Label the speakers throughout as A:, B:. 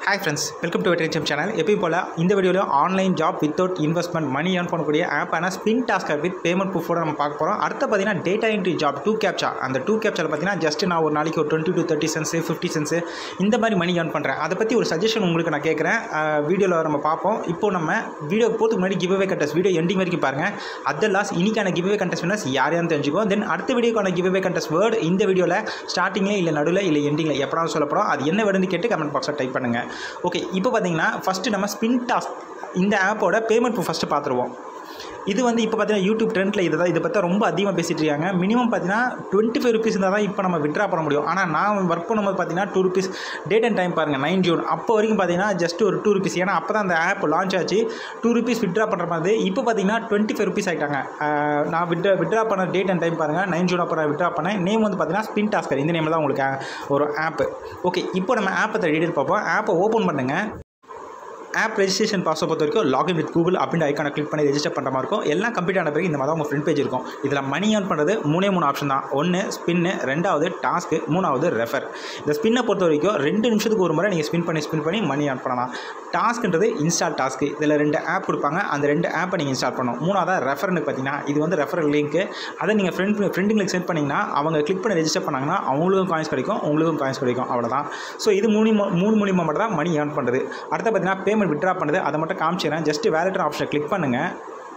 A: hi friends welcome to வெட்டரிச்சம் channel எப்பயும் போல் இந்த வீடியோவில் online job without investment money earn பண்ணக்கூடிய ஆப்பான ஸ்பின் டாஸ்கர் வித் பேமெண்ட் ப்ரூஃபோட நம்ம பார்க்க போகிறோம் அடுத்து பார்த்தீங்கன்னா data entry job two captcha அந்த டூ கேப்சாவில் பார்த்தீங்கன்னா ஜஸ்ட் நான் ஒரு நாளைக்கு ஒரு twenty to thirty cents fifty cents இந்த மாதிரி மணி ஏர்ன் பண்ணுறேன் அதை பற்றி ஒரு சஜஷன் உங்களுக்கு நான் கேட்குறேன் வீடியோவில் நம்ம பார்ப்போம் இப்போ நம்ம வீடியோ போகிறதுக்கு முன்னாடி giveaway contest video ending வரைக்கும் பாருங்கள் அதர் லாஸ் இன்னைக்கான கிவ் அவே கண்டஸ்ட் வினர்ஸ் யார் யாருன்னு தெரிஞ்சுக்கோ தென் அடுத்த வீடியோக்கான கிவ் அவே கண்டஸ்ட் வேர்டு இந்த வீடியோவில் ஸ்டார்டிங்கில் இல்லை நடுவில் இல்லை எண்டிங்கில் எப்படாலும் சொல்லப்படும் அது என்ன வேர்டுன்னு கேட்டு கமெண்ட் பாக்ஸில் டைப் பண்ணுங்கள் ஓகே இப்போ பார்த்தீங்கன்னா ஃபஸ்ட்டு நம்ம ஸ்பின் டாஸ்க் இந்த ஆப்போட பேமெண்ட் ஃபஸ்ட்டு பார்த்துருவோம் இது வந்து இப்போ பார்த்தீங்கன்னா யூடியூப் ட்ரெண்டில் இதை தான் இதை பற்றி ரொம்ப அதிகமாக பேசிகிட்டு இருக்காங்க மினிமம் பார்த்தீங்கன்னா டுவெண்ட்டி ஃபைவ் ருபீஸ் இருந்தால் தான் இப்போ நம்ம விட்ரா பண்ண முடியும் ஆனால் நான் ஒர்க் பண்ணும்போது பார்த்தீங்கன்னா two rupees date and time பாருங்கள் நைன் ஜூன் அப்போ வரைக்கும் பார்த்தீங்கன்னா ஜஸ்ட் ஒரு டூ ருபீஸ் ஏன்னா அப்போ தான் அந்த ஆப் லான்ச் ஆச்சு டூ ருபீஸ் விட்ரா பண்ணுற மாதிரி இப்போ பார்த்தீங்கன்னா டுவெண்ட்டி ஃபைவ் ருபீஸ் ஆகிட்டாங்க நான் விட்ரா விட்ரா பண்ண டேட் அண்ட் டைம் பாருங்கள் நைன் ஜூன் அப்போ நான் விட்ரா பண்ணேன் நேம் வந்து பார்த்தீங்கன்னா ஸ்பின் டாஸ்கர் இந்த நேமில் தான் உங்களுக்கு ஒரு ஆப் ஓகே இப்போ நம்ம ஆப்பை டீட்டெயில் பார்ப்போம் ஆப்பை ஓப்பன் பண்ணுங்கள் ஆப் ரெஜிஸ்ட்ரேஷன் பாஸை பொறுத்த வரைக்கும் லாகின் வித் கூகுள் அப்படின்ற ஐக்கானை கிளிக் பண்ணி ரெஜிஸ்டர் பண்ணுற மாதிரி இருக்கும் எல்லாம் கம்ப்ளீட் ஆன பிறகு இந்த மாதிரி உங்கள் ஃப்ரண்ட் பேஜ் இருக்கும் இதில் மணி ஏர்ன் பண்ணுறது மூணே மூணு ஆப்ஷன் தான் ஒன்று ஸ்பின்னு ரெண்டாவது டாஸ்க்கு மூணாவது ரெஃபர் இந்த ஸ்பின்னை பொறுத்த வரைக்கும் ரெண்டு நிமிஷத்துக்கு ஒரு முறை நீங்கள் ஸ்பின் பண்ணி ஸ்பின் பண்ணி மணி ஏர்ன் பண்ணலாம் டாஸ்க்ன்றது இன்ஸ்டால் டாஸ்க்கு இதில் ரெண்டு ஆப் கொடுப்பாங்க அந்த ரெண்டு ஆப்பை நீங்கள் இன்ஸ்டால் பண்ணணும் மூணாவது ரெஃபர்னு பார்த்தீங்கன்னா இது வந்து ரெஃபரல் லிங்க்கு அதை நீங்கள் ஃப்ரெண்ட் ஃப்ரெண்டுங்களுக்கு சென்ட் பண்ணிங்கன்னா அவங்க கிளிக் பண்ணி ரெஜிஸ்டர் பண்ணாங்கன்னா அவங்களுக்கும் காயின்ஸ் கிடைக்கும் உங்களுக்கும் காயின்ஸ் கிடைக்கும் அவ்வளோதான் ஸோ இது மூணு மூணு மூலியமாக மட்டும் தான் மணி ஏர்ன் பண்ணுறது அடுத்து பார்த்தீங்கன்னா பேமெண்ட் விட்ரா பண்ணுறது அதை மட்டும் காமிச்சிடுறேன் ஜஸ்ட் வேலெட் ஆப்ஷனை கிளிக் பண்ணுங்கள்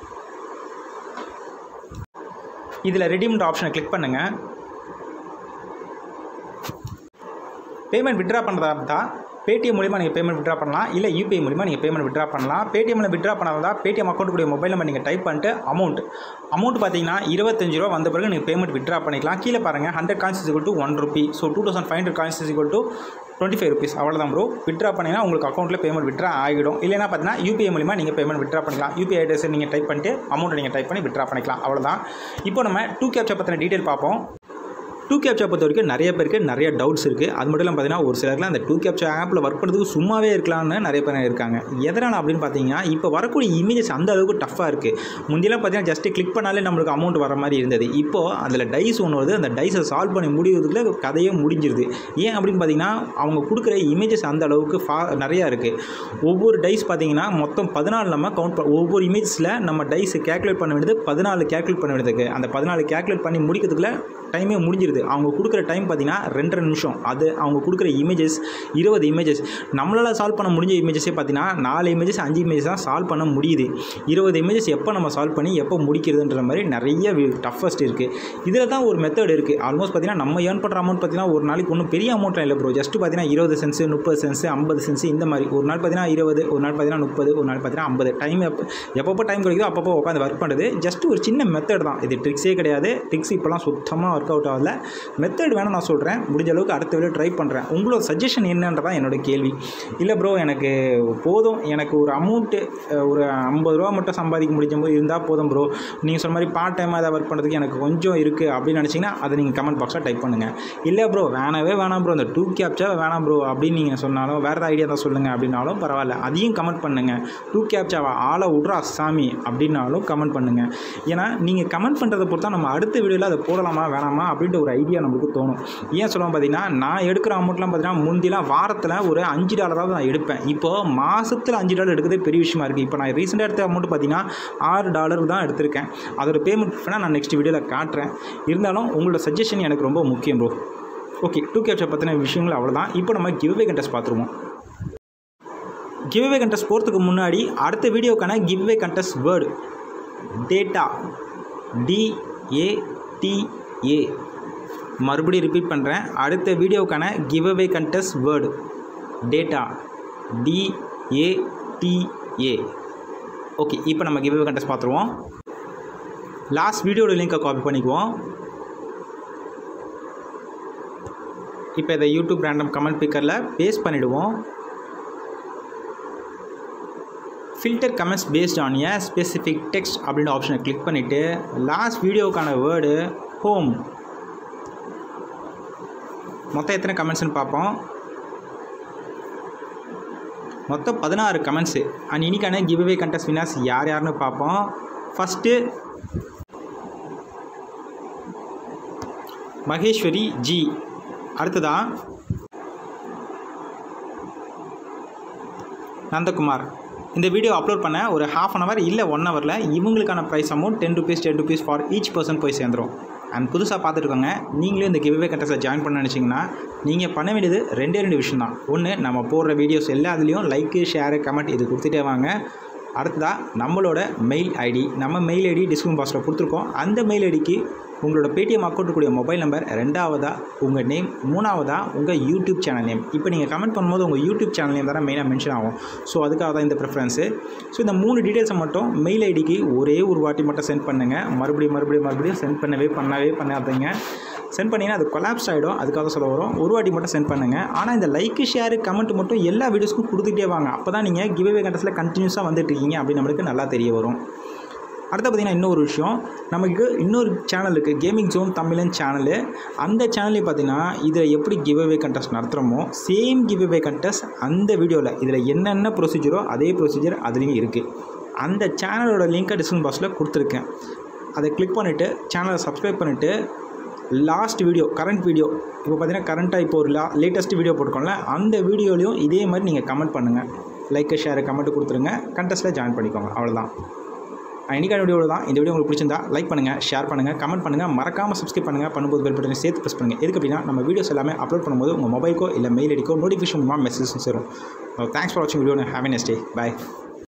A: இதில் ரெடிமெண்ட் ஆப்ஷனை கிளிக் பண்ணுங்கள் பேமெண்ட் விட்ரா பண்ணுறதா இருந்தால் பேடிஎம் மூலிமா நீங்கள் பேமெண்ட் விட்ரா பண்ணலாம் இல்லை யூபிஐ மூலிமா நீங்கள் பேமெண்ட் விட்ரா பண்ணலாம் பேடிஎம்மில் விட்ரா பண்ணால் பேடிஎம் அக்கௌண்ட் கூடிய மொபைல் நம்பர் நீங்கள் டைப் பண்ணிட்டு அமௌண்ட் அமௌண்ட் பார்த்தீங்கன்னா இருபத்தஞ்சு ரூபா வந்த பிறகு நீங்கள் பேமெண்ட் விட்ரா பண்ணிக்கலாம் கீழே பாருங்கள் hundred coins is to one rupee so two thousand five hundred coins is to twenty five rupees அவ்வளோதான் ப்ரோ விட்ரா பண்ணிங்கன்னா உங்களுக்கு அக்கௌண்ட்டில் பேமெண்ட் விட்ரா ஆகிடும் இல்லைனா பார்த்தீங்கன்னா யூபிஐ மூலிமா நீங்கள் பேமெண்ட் விட்ரா பண்ணிக்கலாம் யூபிஐ அட்ரஸ் நீங்கள் டைப் பண்ணிட்டு அமௌண்ட்டை நீங்கள் டைப் பண்ணி விட்ரா பண்ணிக்கலாம் அவ்வளோதான் இப்போ நம்ம டூ கேப்சா பற்றின டீட்டெயில் பார்ப்போம் டூ கேப்சா பொறுத்த வரைக்கும் நிறைய பேருக்கு நிறைய டவுட்ஸ் இருக்குது அது மட்டும் இல்லாமல் பார்த்தீங்கன்னா ஒரு சிலர்லாம் அந்த டூ கேப்சா ஆப்பில் ஒர்க் பண்ணுறதுக்கு சும்மாவே இருக்கலாம்னு நிறைய பேர் இருக்காங்க எதனால் அப்படின்னு பார்த்தீங்கன்னா இப்போ வரக்கூடிய இமேஜஸ் அந்த அளவுக்கு டஃப்பாக இருக்குது முந்தியெல்லாம் பார்த்தீங்கன்னா ஜஸ்ட் கிளிக் பண்ணாலே நம்மளுக்கு அமௌண்ட் வர மாதிரி இருந்தது இப்போது அதில் டைஸ் ஒன்று வருது அந்த டைஸை சால்வ் பண்ணி முடிவதுக்குள்ள கதையே முடிஞ்சிருது ஏன் அப்படின்னு பார்த்தீங்கன்னா அவங்க கொடுக்குற இமேஜஸ் அந்த அளவுக்கு ஃபா நிறையா இருக்குது ஒவ்வொரு டைஸ் பார்த்தீங்கன்னா மொத்தம் பதினாலு நம்ம கவுண்ட் ஒவ்வொரு இமேஜஸில் நம்ம டைஸ் கேல்குலேட் பண்ண வேண்டியது பதினாலு கேல்குலேட் பண்ண வேண்டியதுக்கு அந்த பதினாலு கேல்குலேட் பண்ணி முடிக்கிறதுக்குள்ள டைமே முடிஞ்சிருது அவங்க கொடுக்குற டைம் பார்த்தீங்கன்னா ரெண்டரை நிமிஷம் அது அவங்க கொடுக்குற இமேஜஸ் இருபது இமேஜஸ் நம்மளால் சால்வ் பண்ண முடிஞ்ச இமேஜஸே பார்த்தீங்கன்னா நாலு இமேஜஸ் அஞ்சு இமேஜஸ் தான் சால்வ் பண்ண முடியுது இருபது இமேஜஸ் எப்போ நம்ம சால்வ் பண்ணி எப்போ முடிக்கிறதுன்ற மாதிரி நிறைய டஃபஸ்ட் இருக்குது இதில் தான் ஒரு மெத்தட் இருக்குது ஆல்மோஸ்ட் பார்த்தீங்கன்னா நம்ம ஏர்ன் பண்ணுற அமௌண்ட் பார்த்தீங்கன்னா ஒரு நாளைக்கு ஒன்றும் பெரிய அமௌண்ட்லாம் இல்லை ப்ரோ ஜஸ்ட் பார்த்தீங்கன்னா இருபது சென்ஸ் முப்பது சென்ஸ் ஐம்பது சென்ஸ் இந்த மாதிரி ஒரு நாள் பார்த்தீங்கன்னா இருபது ஒரு நாள் பார்த்தீங்கன்னா முப்பது ஒரு நாள் பார்த்தீங்கன்னா ஐம்பது டைம் எப்போ எப்பப்போ டைம் கிடைக்குதோ அப்பப்போ உட்காந்து ஒர்க் பண்ணுறது ஜஸ்ட் ஒரு சின்ன மெத்தட் தான் இது ட்ரிக்ஸே கிடையாது ட்ரிக்ஸ் இப்போலாம் சுத்தமாக ஒர்க் அவுட் ஆகல மெத்தட் வேணும் நான் சொல்கிறேன் முடிஞ்ச அளவுக்கு அடுத்த வேலை ட்ரை பண்ணுறேன் உங்களோட சஜஷன் என்னன்றதான் என்னோட கேள்வி இல்லை ப்ரோ எனக்கு போதும் எனக்கு ஒரு அமௌண்ட்டு ஒரு ஐம்பது ரூபா மட்டும் சம்பாதிக்க முடிஞ்ச போது இருந்தால் போதும் ப்ரோ நீங்கள் சொன்ன மாதிரி பார்ட் டைமாக ஏதாவது ஒர்க் பண்ணுறதுக்கு எனக்கு கொஞ்சம் இருக்குது அப்படின்னு நினச்சிங்கன்னா அதை நீங்கள் கமெண்ட் பாக்ஸில் டைப் பண்ணுங்கள் இல்லை ப்ரோ வேணவே வேணாம் ப்ரோ இந்த டூ கேப்ச்சா வேணாம் ப்ரோ அப்படின்னு நீங்கள் சொன்னாலும் வேறு ஏதாவது ஐடியா தான் சொல்லுங்கள் அப்படின்னாலும் பரவாயில்ல அதையும் கமெண்ட் பண்ணுங்கள் டூ கேப்ச்சாவை ஆளை விட்றா சாமி அப்படின்னாலும் கமெண்ட் பண்ணுங்கள் ஏன்னா நீங்கள் கமெண்ட் பண்ணுறதை பொறுத்தா நம்ம அடுத்த வீடியோவில் அதை போடலாமா வேணாமா அப்படின்ற ஒரு ஐடியா நம்மளுக்கு தோணும் ஏன் சொல்லுவோம் பார்த்தீங்கன்னா நான் எடுக்கிற அமௌண்ட்லாம் பார்த்தீங்கன்னா முந்திலாம் வாரத்தில் ஒரு அஞ்சு டாலராவது நான் எடுப்பேன் இப்போது மாதத்தில் அஞ்சு டாலர் எடுக்கிறதே பெரிய விஷயமா இருக்குது இப்போ நான் ரீசெண்டாக எடுத்த அமௌண்ட் பார்த்தீங்கன்னா ஆறு டாலர் தான் எடுத்திருக்கேன் அதோட பேமெண்ட் வேணால் நான் நெக்ஸ்ட் வீடியோவில் காட்டுறேன் இருந்தாலும் உங்களோட சஜஷன் எனக்கு ரொம்ப முக்கியம் ப்ரோ ஓகே டூ கேப்சர் பற்றின விஷயங்கள் அவ்வளோதான் இப்போ நம்ம கிவ்வே கண்டஸ்ட் பார்த்துருவோம் கிவ்வே கண்டஸ்ட் போகிறதுக்கு முன்னாடி அடுத்த வீடியோக்கான giveaway contest word data D A T A மறுபடியும் ரிப்பீட் பண்ணுறேன் அடுத்த வீடியோக்கான giveaway contest word data D A T A okay இப்போ நம்ம கிவ் அவே கண்டஸ்ட் பார்த்துருவோம் லாஸ்ட் வீடியோட லிங்கை காப்பி பண்ணிக்குவோம் இப்போ இதை யூடியூப் ரேண்டம் கமெண்ட் பிக்கரில் பேஸ்ட் பண்ணிவிடுவோம் filter comments paste on a specific text அப்படின்ற ஆப்ஷனை கிளிக் பண்ணிவிட்டு லாஸ்ட் வீடியோக்கான வேர்டு ஹோம் மொத்தம் எத்தனை கமெண்ட்ஸ்னு பார்ப்போம் மொத்தம் பதினாறு கமெண்ட்ஸு அண்ட் இன்னைக்கான கிவ் அவே கண்டஸ்ட் வினர்ஸ் யார் யாருன்னு பார்ப்போம் ஃபஸ்ட்டு மகேஸ்வரி ஜி அடுத்ததா நந்தகுமார் இந்த வீடியோ அப்லோட் பண்ண ஒரு ஹாஃப் அன் ஹவர் இல்லை ஒன் ஹவரில் இவங்களுக்கான prize amount ten rupees ten rupees for each person போய் சேர்ந்துரும் அண்ட் புதுசாக பார்த்துருக்கோங்க நீங்களும் இந்த கிவ்வே கண்டஸ்ட்டில் ஜாயின் பண்ண நினச்சிங்கன்னா நீங்கள் பண்ண வேண்டியது ரெண்டே ரெண்டு விஷயம் தான் ஒன்று நம்ம போடுற வீடியோஸ் எல்லாத்துலேயும் லைக்கு ஷேரு கமெண்ட் இது கொடுத்துட்டே வாங்க அடுத்ததாக நம்மளோட மெயில் ஐடி நம்ம மெயில் ஐடி டிஸ்கிரிப்ஷன் பாக்ஸில் கொடுத்துருக்கோம் அந்த மெயில் ஐடிக்கு உங்களோட பேடிஎம் அக்கௌண்ட் கூடிய மொபைல் நம்பர் ரெண்டாவதாக உங்கள் நேம் மூணாவதாக உங்கள் யூடியூப் சேனல் நேம் இப்போ நீங்கள் கமெண்ட் பண்ணும்போது உங்கள் யூடியூப் சேனல் நேம் தானே மெயினாக மென்ஷன் ஆகும் ஸோ அதுக்காக தான் இந்த ப்ரிஃபரன்ஸு ஸோ இந்த மூணு டீட்டெயில்ஸை மட்டும் மெயில் ஐடிக்கு ஒரே ஒரு வாட்டி மட்டும் சென்ட் பண்ணுங்கள் மறுபடியும் மறுபடியும் மறுபடியும் சென்ட் பண்ணவே பண்ணவே பண்ணாதீங்க சென்ட் பண்ணிங்கன்னா அது கொலாப்ஸ் ஆகிடும் அதுக்காக சொல்ல வரும் ஒரு வாட்டி மட்டும் சென்ட் பண்ணுங்கள் ஆனால் இந்த லைக்கு ஷேரு கமெண்ட் மட்டும் எல்லா வீடியோஸ்க்கும் கொடுத்துட்டே வாங்க அப்போ தான் நீங்கள் கிவ்வே கண்டஸில் கண்டினியூஸாக வந்துட்டு இருக்கீங்க அப்படின்னு நம்மளுக்கு நல்லா தெரிய வரும் அடுத்து பார்த்திங்கன்னா இன்னொரு விஷயம் நமக்கு இன்னொரு சேனல் இருக்குது கேமிங் ஜோன் தமிழன் சேனலு அந்த சேனல்லையும் பார்த்தீங்கன்னா இதில் எப்படி கிவ்அவே கண்டெஸ்ட் நடத்துகிறோமோ சேம் கிவ்அவே கண்டெஸ்ட் அந்த வீடியோவில் இதில் என்னென்ன ப்ரொசீஜரோ அதே ப்ரொசீஜர் அதுலேயும் இருக்குது அந்த சேனலோட லிங்க்கை டிஸ்கிரிப்ஷன் பாக்ஸில் கொடுத்துருக்கேன் அதை கிளிக் பண்ணிவிட்டு சேனலை சப்ஸ்கிரைப் பண்ணிவிட்டு லாஸ்ட் வீடியோ கரண்ட் வீடியோ இப்போ பார்த்தீங்கன்னா கரண்ட்டாக இப்போ ஒரு லா லேட்டஸ்ட் வீடியோ போட்டுக்கோங்களேன் அந்த வீடியோலையும் இதே மாதிரி நீங்கள் கமெண்ட் பண்ணுங்கள் லைக்கு ஷேரு கமெண்ட் கொடுத்துருங்க கண்டெஸ்ட்டில் ஜாயின் பண்ணிக்கோங்க அவ்வளோதான் இன்றைக்கான வீடியோ தான் இந்த வீடியோ உங்களுக்கு பிடிச்சிருந்தா லைக் பண்ணுங்கள் ஷேர் பண்ணுங்கள் கமெண்ட் பண்ணுங்கள் மறக்காமல் சப்ஸ்கிரைப் பண்ணுங்கள் பண்ணும்போது பெல் பட்டனை சேர்த்து ப்ரெஸ் பண்ணுங்கள் எதுக்கு அப்படின்னா நம்ம வீடியோஸ் எல்லாமே அப்லோட் பண்ணும்போது உங்கள் மொபைலுக்கோ இல்லை மெயில் ஐடிக்கோ நோட்டிஃபிகேஷன் மூலமாக மெசேஜ் சேரும் தேங்க்ஸ் ஃபார் வாட்சிங் video have nice day by